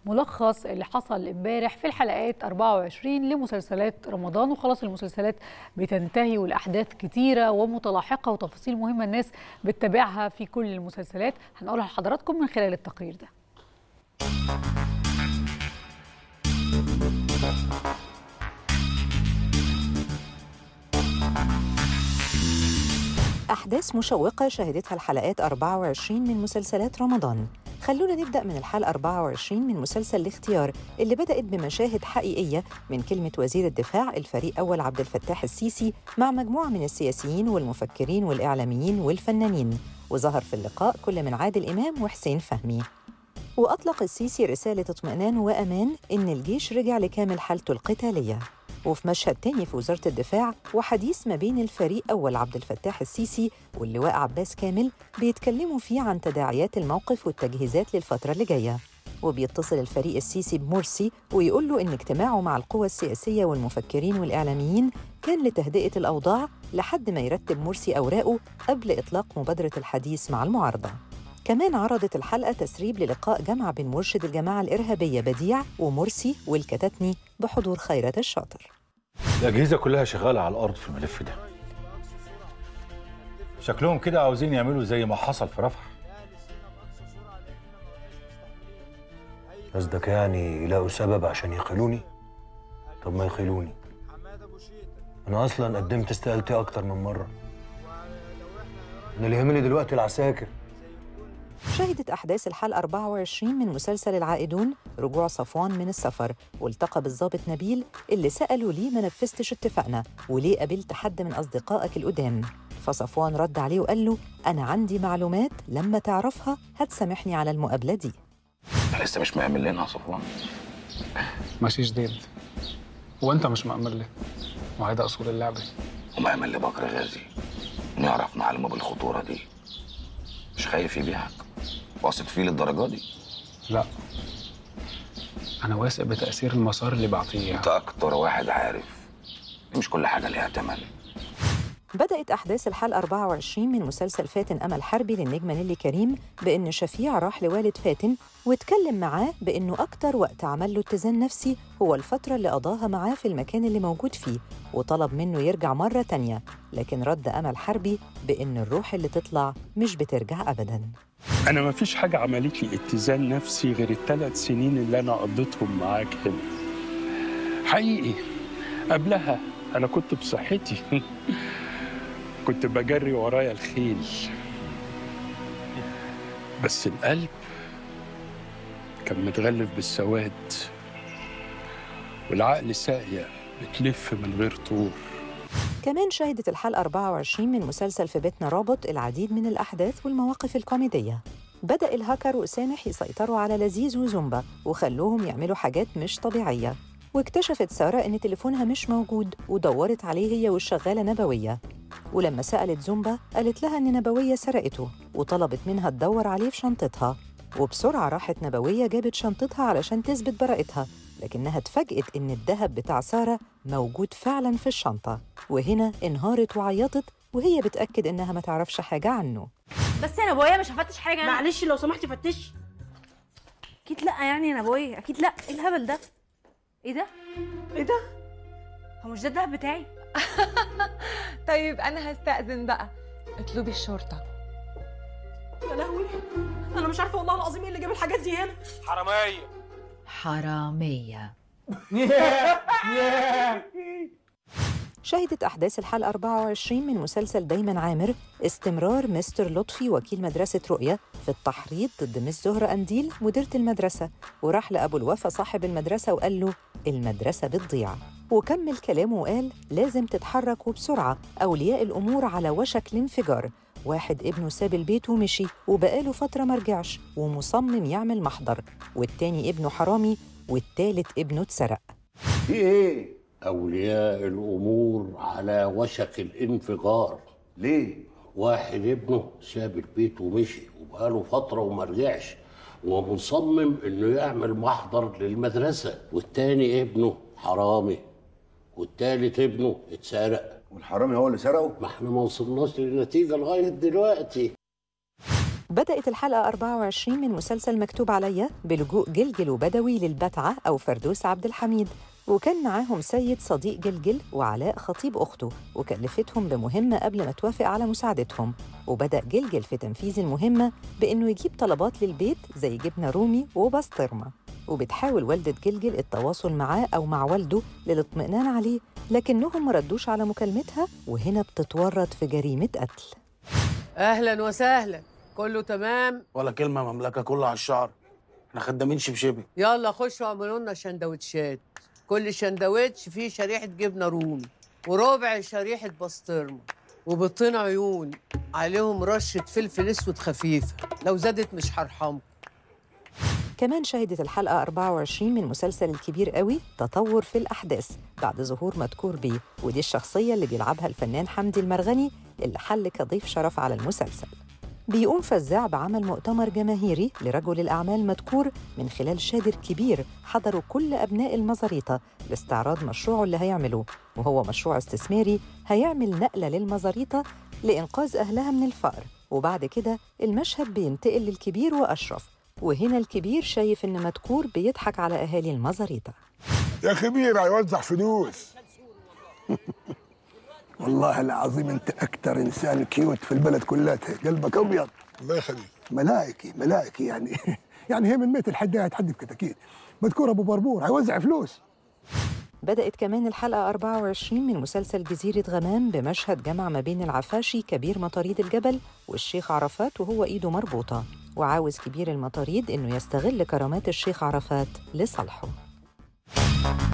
ملخص اللي حصل امبارح في الحلقات 24 لمسلسلات رمضان وخلاص المسلسلات بتنتهي والاحداث كتيره ومتلاحقه وتفاصيل مهمه الناس بتتابعها في كل المسلسلات هنقولها لحضراتكم من خلال التقرير ده أحداث مشوقة شهدتها الحلقات 24 من مسلسلات رمضان خلونا نبدأ من الحلقة 24 من مسلسل الاختيار اللي بدأت بمشاهد حقيقية من كلمة وزير الدفاع الفريق أول عبد الفتاح السيسي مع مجموعة من السياسيين والمفكرين والإعلاميين والفنانين وظهر في اللقاء كل من عادل إمام وحسين فهمي وأطلق السيسي رسالة اطمئنان وأمان إن الجيش رجع لكامل حالته القتالية وفي مشهد تاني في وزارة الدفاع وحديث ما بين الفريق أول عبد الفتاح السيسي واللواء عباس كامل بيتكلموا فيه عن تداعيات الموقف والتجهيزات للفترة اللي جاية وبيتصل الفريق السيسي بمرسي ويقول له إن اجتماعه مع القوى السياسية والمفكرين والإعلاميين كان لتهدئة الأوضاع لحد ما يرتب مرسي أوراقه قبل إطلاق مبادرة الحديث مع المعارضة كمان عرضت الحلقة تسريب للقاء جمع بين مرشد الجماعة الإرهابية بديع ومرسي والكتاتني بحضور خيرت الشاطر الأجهزة كلها شغالة على الأرض في الملف ده شكلهم كده عاوزين يعملوا زي ما حصل في رفح قصدك يعني يلاقوا سبب عشان يخيلوني طب ما يخيلوني انا اصلا قدمت استقالتي اكتر من مره انا اللي يهمني دلوقتي العساكر شهدت أحداث الحلقة 24 من مسلسل العائدون رجوع صفوان من السفر والتقى بالضابط نبيل اللي سأله ليه ما نفذتش اتفاقنا وليه قابلت حد من أصدقائك القدام فصفوان رد عليه وقال له أنا عندي معلومات لما تعرفها هتسامحني على المقابلة دي انت لسه مش مأمن لنا يا صفوان ماشي جديد وانت مش مأمن لي وهيدا اصول اللعبه ومأمن لبكر غازي نعرف معلومة بالخطورة دي مش خايف يبيعك واثق فيه للدرجة دي لا انا واثق بتاثير المسار اللي بعطيه انت اكتر واحد عارف مش كل حاجة ليها تمن بدأت أحداث الحلقة 24 من مسلسل فاتن أمل حربي للنجمة نيلي كريم بإن شفيع راح لوالد فاتن واتكلم معاه بإنه أكتر وقت عمل له اتزان نفسي هو الفترة اللي قضاها معاه في المكان اللي موجود فيه وطلب منه يرجع مرة تانية لكن رد أمل حربي بإن الروح اللي تطلع مش بترجع أبداً أنا ما فيش حاجة عملت لي اتزان نفسي غير الثلاث سنين اللي أنا قضيتهم معاك هنا. حقيقي قبلها أنا كنت بصحتي كنت بجري ورايا الخيل بس القلب كان متغلف بالسواد والعقل ساقية بتلف من غير طور كمان شهدت الحلقة 24 من مسلسل في بيتنا رابط العديد من الأحداث والمواقف الكوميدية بدأ الهاكر وسامح يسيطروا على لذيذ وزومبا وخلوهم يعملوا حاجات مش طبيعية واكتشفت سارة إن تليفونها مش موجود ودورت عليه هي والشغالة نبوية ولما سألت زومبا قالت لها إن نبوية سرقته وطلبت منها تدور عليه في شنطتها وبسرعة راحت نبوية جابت شنطتها علشان تثبت براءتها لكنها اتفاجئت إن الذهب بتاع سارة موجود فعلا في الشنطة وهنا انهارت وعيطت وهي بتأكد إنها ما تعرفش حاجة عنه بس يا نبويه مش هفتش حاجه أنا. معلش لو سمحتي فتشي اكيد لا يعني يا نبويه اكيد لا ايه الهبل ده ايه ده ايه ده هو مش ده الدهب بتاعي طيب انا هستأذن بقى اطلبي الشرطة يا لهوي انا مش عارفه والله العظيم ايه اللي جاب الحاجات دي هنا حرامية حرامية شهدت أحداث الحلقة 24 من مسلسل دايما عامر استمرار مستر لطفي وكيل مدرسة رؤية في التحريض ضد مس زهرة أنديل مديرة المدرسة وراح لأبو الوفا صاحب المدرسة وقال له المدرسة بتضيع وكمل كلامه وقال لازم تتحرك وبسرعة أولياء الأمور على وشك الانفجار واحد ابنه ساب البيت ومشي وبقاله فترة مرجعش ومصمم يعمل محضر والتاني ابنه حرامي والتالت ابنه اتسرق في ايه؟ أولياء الأمور على وشك الانفجار ليه؟ واحد ابنه ساب البيت ومشي وبقاله فترة وما رجعش ومصمم إنه يعمل محضر للمدرسة والتاني ابنه حرامي والتالت ابنه اتسرق والحرامي هو اللي سرقه؟ ما احنا ما وصلناش للنتيجة لغاية دلوقتي بدأت الحلقة 24 من مسلسل مكتوب عليا بلجوء جلجل وبدوي للبتعة أو فردوس عبد الحميد وكان معاهم سيد صديق جلجل وعلاء خطيب أخته وكلفتهم بمهمة قبل ما توافق على مساعدتهم وبدأ جلجل في تنفيذ المهمة بإنه يجيب طلبات للبيت زي جبنة رومي وبسطرمة وبتحاول والدة جلجل التواصل معاه أو مع والده للاطمئنان عليه لكنهم مردوش على مكالمتها وهنا بتتورط في جريمة قتل اهلا وسهلا كله تمام ولا كلمة مملكة كله على الشعر احنا خدامين شبشبي يلا خشوا اعملوا لنا سندوتشات كل سندوتش فيه شريحه جبنه رومي وربع شريحه بسطرمه وبطين عيون عليهم رشه فلفل اسود خفيفه لو زادت مش هرحمكم كمان شهدت الحلقة 24 من مسلسل الكبير قوي تطور في الأحداث بعد ظهور مذكور بيه ودي الشخصية اللي بيلعبها الفنان حمدي المرغني اللي حل كضيف شرف على المسلسل بيقوم فزاع بعمل مؤتمر جماهيري لرجل الأعمال مذكور من خلال شادر كبير حضروا كل أبناء المزاريطة لاستعراض مشروعه اللي هيعملوه وهو مشروع استثماري هيعمل نقلة للمزاريطة لإنقاذ أهلها من الفقر وبعد كده المشهد بينتقل للكبير وأشرف وهنا الكبير شايف إن مذكور بيضحك على أهالي المزاريطة يا كبير هيوزع فلوس والله العظيم انت اكتر انسان كيوت في البلد كلها قلبك ابيض الله يخليك ملائكي ملائكي يعني يعني هي من ميت الحد هتحدي بكتاكيت مذكور ابو بربور هيوزع فلوس بدأت كمان الحلقة 24 من مسلسل جزيرة غمام بمشهد جمع ما بين العفاشي كبير مطاريد الجبل والشيخ عرفات وهو إيده مربوطة وعاوز كبير المطاريد إنه يستغل كرامات الشيخ عرفات لصالحه